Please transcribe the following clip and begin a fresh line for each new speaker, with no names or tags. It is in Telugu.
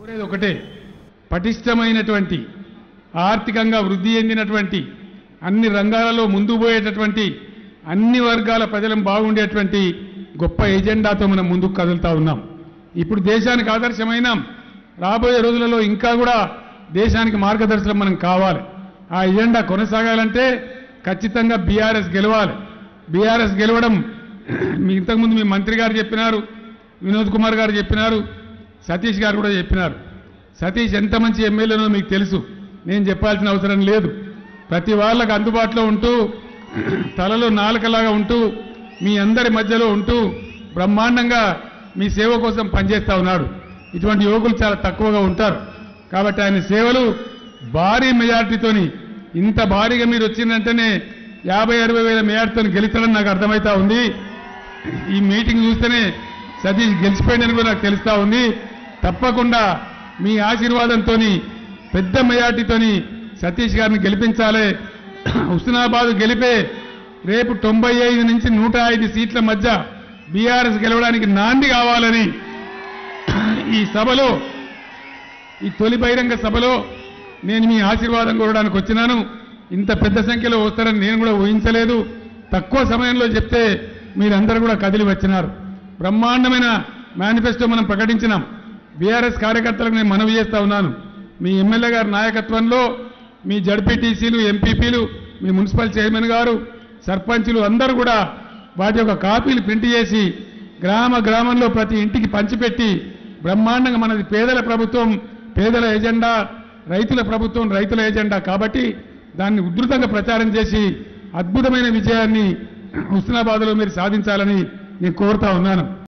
కోరేది ఒకటే పటిష్టమైనటువంటి ఆర్థికంగా వృద్ధి చెందినటువంటి అన్ని రంగాలలో ముందు పోయేటటువంటి అన్ని వర్గాల ప్రజలను బాగుండేటువంటి గొప్ప ఎజెండాతో మనం ముందుకు కదులుతా ఉన్నాం ఇప్పుడు దేశానికి ఆదర్శమైనాం రాబోయే రోజులలో ఇంకా కూడా దేశానికి మార్గదర్శనం మనం కావాలి ఆ ఎజెండా కొనసాగాలంటే ఖచ్చితంగా బీఆర్ఎస్ గెలవాలి బీఆర్ఎస్ గెలవడం మీ ఇంతకుముందు మీ మంత్రి గారు చెప్పినారు వినోద్ కుమార్ గారు చెప్పినారు సతీష్ గారు కూడా చెప్పినారు సతీష్ ఎంత మంచి ఎమ్మెల్యేనో మీకు తెలుసు నేను చెప్పాల్సిన అవసరం లేదు ప్రతి వాళ్ళకు అందుబాటులో ఉంటూ తలలో నాలుకలాగా ఉంటూ మీ అందరి మధ్యలో ఉంటూ బ్రహ్మాండంగా మీ సేవ కోసం పనిచేస్తా ఉన్నాడు ఇటువంటి యువకులు చాలా తక్కువగా ఉంటారు కాబట్టి ఆయన సేవలు భారీ మెజార్టీతోని ఇంత భారీగా మీరు వచ్చిందంటేనే యాభై అరవై వేల మెజార్టీతో గెలుస్తాడని నాకు అర్థమవుతా ఉంది ఈ మీటింగ్ చూస్తేనే సతీష్ గెలిచిపోయిందని కూడా నాకు తెలుస్తా ఉంది తప్పకుండా మీ ఆశీర్వాదంతో పెద్ద మెజార్టీతోని సతీష్ గారిని గెలిపించాలి హుస్నాబాద్ గెలిపే రేపు తొంభై ఐదు నుంచి నూట ఐదు సీట్ల మధ్య బీఆర్ఎస్ గెలవడానికి నాంది కావాలని ఈ సభలో ఈ తొలి బహిరంగ సభలో నేను మీ ఆశీర్వాదం కోరడానికి వచ్చినాను ఇంత పెద్ద సంఖ్యలో వస్తారని నేను కూడా ఊహించలేదు తక్కువ సమయంలో చెప్తే మీరందరూ కూడా కదిలి వచ్చినారు బ్రహ్మాండమైన మేనిఫెస్టో మనం ప్రకటించినాం బీఆర్ఎస్ కార్యకర్తలకు నేను మనవి చేస్తా ఉన్నాను మీ ఎమ్మెల్యే గారి నాయకత్వంలో మీ జడ్పీటీసీలు ఎంపీపీలు మీ మున్సిపల్ చైర్మన్ గారు సర్పంచులు అందరూ కూడా వాటి యొక్క కాపీలు ప్రింట్ చేసి గ్రామ గ్రామంలో ప్రతి ఇంటికి పంచిపెట్టి బ్రహ్మాండంగా మనది పేదల ప్రభుత్వం పేదల ఎజెండా రైతుల ప్రభుత్వం రైతుల ఎజెండా కాబట్టి దాన్ని ఉధృతంగా ప్రచారం చేసి అద్భుతమైన విజయాన్ని హుస్నాబాద్లో మీరు సాధించాలని నేను కోరుతా ఉన్నాను